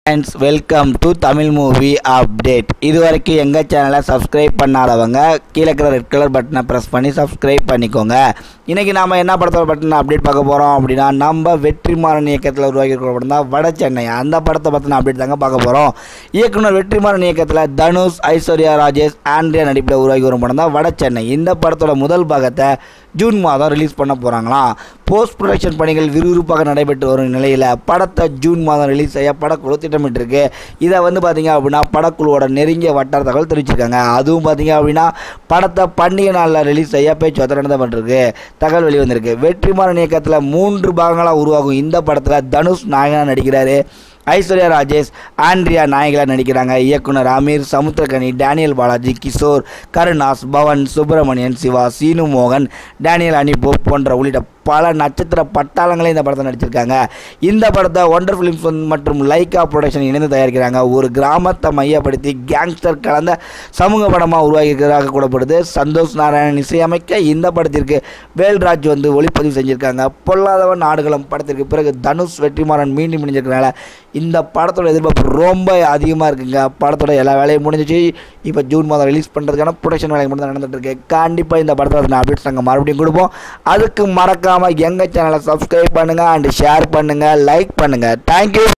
friends welcome to Tamil movie update இது வரைக்கும் எங்கள் சேனலை சப்ஸ்கிரைப் பண்ணாதவங்க கீழே இருக்கிற ரெட் கலர் பட்டனை ப்ரெஸ் பண்ணி சப்ஸ்கிரைப் பண்ணிக்கோங்க இன்றைக்கி நாம் என்ன படத்தோட பட்டன் அப்டேட் பார்க்க போகிறோம் அப்படின்னா நம்ம வெற்றிமாறன் இயக்கத்தில் உருவாக்கியிருக்கிற படம் தான் வட சென்னை அந்த படத்தை பற்றின அப்டேட் தாங்க பார்க்க போகிறோம் இயக்குனர் வெற்றிமாறன் இயக்கத்தில் தனுஷ் ஐஸ்வர்யா ராஜேஷ் ஆண்ட்ரியா நடிப்பில் உருவாகி வரும் படம் தான் வட சென்னை இந்த படத்தோட முதல் பாகத்தை ஜூன் மாதம் ரிலீஸ் பண்ண போகிறாங்களாம் போஸ்ட் ப்ரொடக்ஷன் பணிகள் விறுவிறுப்பாக நடைபெற்று வரும் நிலையில் படத்தை ஜூன் மாதம் ரிலீஸ் செய்ய படக்குழு திட்டமிட்டிருக்கு இதை வந்து பார்த்தீங்க அப்படின்னா படக்குழுவோட நெருங்கிய வட்டார தகவல் தெரிவிச்சிருக்காங்க அதுவும் பார்த்தீங்க அப்படின்னா படத்தை பண்டிகை நாளில் ரிலீஸ் செய்ய பேச்சுவார்த்தை நடந்தப்பட்டிருக்கு தகவல் வெளிவந்திருக்கு வெற்றிமாறன் இயக்கத்தில் மூன்று பாகங்களாக உருவாகும் இந்த படத்தில் தனுஷ் நாயகனாக நடிக்கிறாரு ஐஸ்வர்யா ராஜேஷ் ஆண்ட்ரியா நாயகளாக நடிக்கிறாங்க இயக்குனர் அமீர் சமுத்திரகனி டேனியல் பாலாஜி கிஷோர் கருணாஸ் பவன் சுப்பிரமணியன் சிவா சீனு மோகன் டேனியல் அனிபோ போன்ற உள்ளிட்ட பல நட்சத்திர பட்டாளங்களே இந்த படத்தை நடிச்சிருக்காங்க இந்த படத்தை ஒண்டர் ஃபிலிம்ஸ் மற்றும் லைக்கா ப்ரொடக்ஷன் இணைந்து தயாரிக்கிறாங்க ஒரு கிராமத்தை மையப்படுத்தி கேங்ஸ்டர் கலந்த சமூக படமாக உருவாகியிருக்கிறதாக கூடப்படுது சந்தோஷ் நாராயணன் இசையமைக்க இந்த படத்திற்கு வேல்ராஜ் வந்து ஒளிப்பதிவு செஞ்சுருக்காங்க பொல்லாதவன் நாடுகளும் படத்திற்கு பிறகு தனுஷ் வெற்றிமாறன் மீண்டும் இணைஞ்சிருக்கனால இந்த படத்தோட எதிர்பார்ப்பு ரொம்ப அதிகமாக இருக்குங்க படத்தோட எல்லா வேலையும் முடிஞ்சிச்சு இப்போ ஜூன் மாதம் ரிலீஸ் பண்ணுறதுக்கான ப்ரொடக்ஷன் வேலை மட்டும் தான் நடந்துட்டு இருக்கு கண்டிப்பாக இந்த படத்தில் அப்டேட்ஸ் நாங்கள் மறுபடியும் கொடுப்போம் அதுக்கு மறக்காமல் எங்கள் சேனலை சப்ஸ்கிரைப் பண்ணுங்கள் அண்ட் ஷேர் பண்ணுங்கள் லைக் பண்ணுங்கள் தேங்க்யூ